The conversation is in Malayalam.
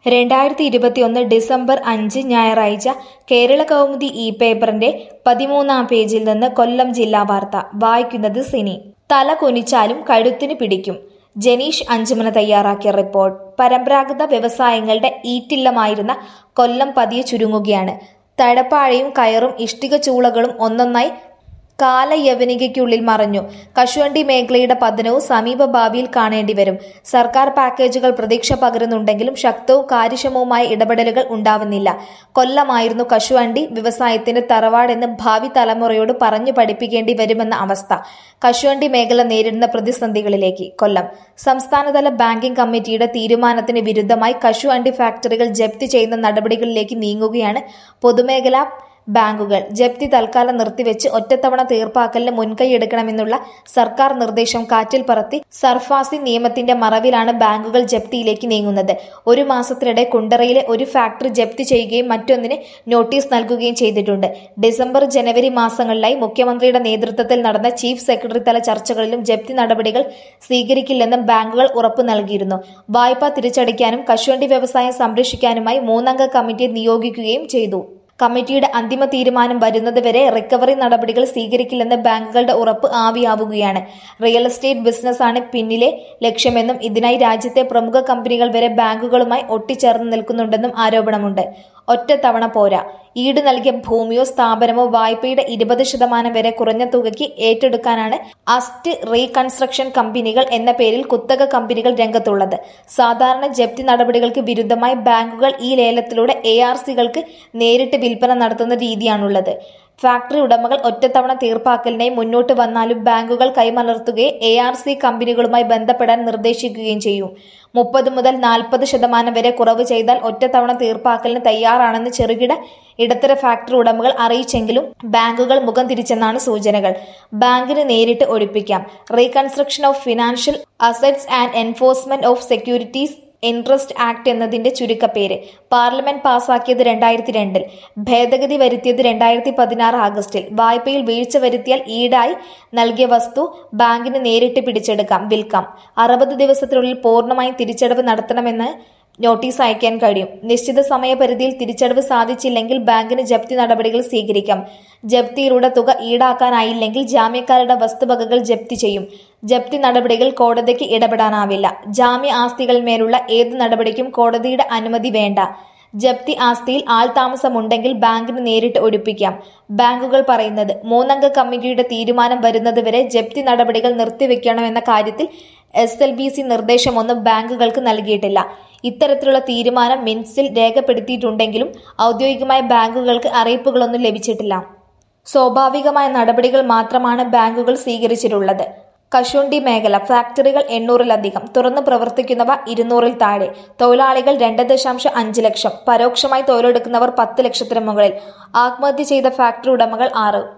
രണ്ടായിരത്തി ഇരുപത്തിയൊന്ന് ഡിസംബർ അഞ്ച് ഞായറാഴ്ച കേരള കൗമുദി ഇ പേപ്പറിന്റെ പതിമൂന്നാം പേജിൽ നിന്ന് കൊല്ലം ജില്ലാ വാർത്ത വായിക്കുന്നത് സിനി തല കുനിച്ചാലും കഴുത്തിന് പിടിക്കും ജനീഷ് അഞ്ചുമന തയ്യാറാക്കിയ റിപ്പോർട്ട് പരമ്പരാഗത വ്യവസായങ്ങളുടെ ഈറ്റില്ലമായിരുന്ന കൊല്ലം പതിയെ ചുരുങ്ങുകയാണ് തഴപ്പാഴയും കയറും ഇഷ്ടിക ചൂളകളും ഒന്നൊന്നായി കാലയവനികയ്ക്കുള്ളിൽ മറഞ്ഞു കശുവണ്ടി മേഖലയുടെ പതനവും സമീപ ഭാവിയിൽ കാണേണ്ടി വരും സർക്കാർ പാക്കേജുകൾ പ്രതീക്ഷ പകരുന്നുണ്ടെങ്കിലും ശക്തവും കാര്യക്ഷമവുമായ ഇടപെടലുകൾ ഉണ്ടാവുന്നില്ല കൊല്ലമായിരുന്നു കശുവണ്ടി വ്യവസായത്തിന്റെ തറവാടെന്ന് ഭാവി തലമുറയോട് പറഞ്ഞു പഠിപ്പിക്കേണ്ടി വരുമെന്ന അവസ്ഥ കശുവണ്ടി മേഖല നേരിടുന്ന പ്രതിസന്ധികളിലേക്ക് കൊല്ലം സംസ്ഥാനതല ബാങ്കിംഗ് കമ്മിറ്റിയുടെ തീരുമാനത്തിന് വിരുദ്ധമായി കശുവണ്ടി ഫാക്ടറികൾ ജപ്തി ചെയ്യുന്ന നടപടികളിലേക്ക് നീങ്ങുകയാണ് പൊതുമേഖലാ ബാങ്കുകൾ ജപ്തി തൽക്കാലം നിർത്തിവെച്ച് ഒറ്റത്തവണ തീർപ്പാക്കലിന് മുൻകൈയെടുക്കണമെന്നുള്ള സർക്കാർ നിർദ്ദേശം കാറ്റിൽ പറത്തി സർഫാസി നിയമത്തിന്റെ മറവിലാണ് ബാങ്കുകൾ ജപ്തിയിലേക്ക് നീങ്ങുന്നത് ഒരു മാസത്തിനിടെ കുണ്ടറയിലെ ഒരു ഫാക്ടറി ജപ്തി ചെയ്യുകയും മറ്റൊന്നിന് നോട്ടീസ് നൽകുകയും ചെയ്തിട്ടുണ്ട് ഡിസംബർ ജനുവരി മാസങ്ങളിലായി മുഖ്യമന്ത്രിയുടെ നേതൃത്വത്തിൽ നടന്ന ചീഫ് സെക്രട്ടറി തല ചർച്ചകളിലും ജപ്തി നടപടികൾ സ്വീകരിക്കില്ലെന്നും ബാങ്കുകൾ ഉറപ്പു നൽകിയിരുന്നു വായ്പ തിരിച്ചടയ്ക്കാനും കശുവണ്ടി വ്യവസായം സംരക്ഷിക്കാനുമായി മൂന്നംഗ കമ്മിറ്റിയെ നിയോഗിക്കുകയും ചെയ്തു കമ്മിറ്റിയുടെ അന്തിമ തീരുമാനം വരുന്നതുവരെ റിക്കവറി നടപടികൾ സ്വീകരിക്കില്ലെന്ന് ബാങ്കുകളുടെ ഉറപ്പ് ആവിയാവുകയാണ് റിയൽ എസ്റ്റേറ്റ് ബിസിനസ്സാണ് പിന്നിലെ ലക്ഷ്യമെന്നും ഇതിനായി രാജ്യത്തെ പ്രമുഖ കമ്പനികൾ വരെ ബാങ്കുകളുമായി ഒട്ടിച്ചേർന്ന് നിൽക്കുന്നുണ്ടെന്നും ആരോപണമുണ്ട് ഒറ്റത്തവണ പോരാ ഈട് നൽകിയ ഭൂമിയോ സ്ഥാപനമോ വായ്പയുടെ ഇരുപത് ശതമാനം വരെ കുറഞ്ഞ തുകയ്ക്ക് ഏറ്റെടുക്കാനാണ് അസ്റ്റ് റീകൺസ്ട്രക്ഷൻ കമ്പനികൾ എന്ന പേരിൽ കുത്തക കമ്പനികൾ രംഗത്തുള്ളത് സാധാരണ ജപ്തി നടപടികൾക്ക് വിരുദ്ധമായി ബാങ്കുകൾ ഈ ലേലത്തിലൂടെ എ ആർ സികൾക്ക് നേരിട്ട് വിൽപ്പന നടത്തുന്ന രീതിയാണുള്ളത് ഫാക്ടറി ഉടമകൾ ഒറ്റത്തവണ തീർപ്പാക്കലിനായി മുന്നോട്ട് വന്നാലും ബാങ്കുകൾ കൈമലർത്തുകയും എ ആർ സി കമ്പനികളുമായി ബന്ധപ്പെടാൻ നിർദ്ദേശിക്കുകയും ചെയ്യും മുപ്പത് മുതൽ നാൽപ്പത് ശതമാനം വരെ കുറവ് ചെയ്താൽ ഒറ്റത്തവണ തീർപ്പാക്കലിന് തയ്യാറാണെന്ന് ചെറുകിട ഇടത്തര ഫാക്ടറി ഉടമകൾ അറിയിച്ചെങ്കിലും ബാങ്കുകൾ മുഖം തിരിച്ചെന്നാണ് സൂചനകൾ ബാങ്കിന് നേരിട്ട് ഒഴിപ്പിക്കാം reconstruction of financial assets and enforcement of securities interest act എന്നതിന്റെ ചുരുക്കപ്പേര് പാർലമെന്റ് പാസാക്കിയത് രണ്ടായിരത്തി രണ്ടിൽ ഭേദഗതി വരുത്തിയത് രണ്ടായിരത്തി പതിനാറ് ആഗസ്റ്റിൽ വായ്പയിൽ വീഴ്ച വരുത്തിയാൽ ഈടായി നൽകിയ വസ്തു ബാങ്കിന് നേരിട്ട് പിടിച്ചെടുക്കാം വിൽക്കാം അറുപത് ദിവസത്തിനുള്ളിൽ പൂർണ്ണമായും തിരിച്ചടവ് നടത്തണമെന്ന് നോട്ടീസ് അയക്കാൻ കഴിയും നിശ്ചിത സമയപരിധിയിൽ തിരിച്ചടവ് സാധിച്ചില്ലെങ്കിൽ ബാങ്കിന് ജപ്തി നടപടികൾ സ്വീകരിക്കാം ജപ്തിയിലൂടെ തുക ഈടാക്കാനായില്ലെങ്കിൽ ജാമ്യക്കാരുടെ വസ്തുവകകൾ ജപ്തി ചെയ്യും ജപ്തി നടപടികൾ കോടതിക്ക് ഇടപെടാനാവില്ല ജാമ്യ ആസ്തികളിന്മേലുള്ള ഏത് നടപടിക്കും കോടതിയുടെ അനുമതി വേണ്ട ജപ്തി ആസ്തിയിൽ ആൾതാമസമുണ്ടെങ്കിൽ ബാങ്കിന് നേരിട്ട് ഒഴിപ്പിക്കാം ബാങ്കുകൾ പറയുന്നത് മൂന്നംഗ കമ്മിറ്റിയുടെ തീരുമാനം വരുന്നതുവരെ ജപ്തി നടപടികൾ നിർത്തിവെക്കണമെന്ന കാര്യത്തിൽ എസ് എൽ ബി സി നിർദ്ദേശമൊന്നും ബാങ്കുകൾക്ക് നൽകിയിട്ടില്ല ഇത്തരത്തിലുള്ള തീരുമാനം മിൻസിൽ രേഖപ്പെടുത്തിയിട്ടുണ്ടെങ്കിലും ഔദ്യോഗികമായ ബാങ്കുകൾക്ക് അറിയിപ്പുകളൊന്നും ലഭിച്ചിട്ടില്ല സ്വാഭാവികമായ നടപടികൾ മാത്രമാണ് ബാങ്കുകൾ സ്വീകരിച്ചിട്ടുള്ളത് കശുവണ്ടി മേഖല ഫാക്ടറികൾ എണ്ണൂറിലധികം തുറന്നു പ്രവർത്തിക്കുന്നവ ഇരുന്നൂറിൽ താഴെ തൊഴിലാളികൾ രണ്ട് ദശാംശം അഞ്ച് ലക്ഷം പരോക്ഷമായി തൊഴിലെടുക്കുന്നവർ പത്ത് ലക്ഷത്തിന് മുകളിൽ ആത്മഹത്യ ചെയ്ത ഫാക്ടറി ഉടമകൾ ആറ്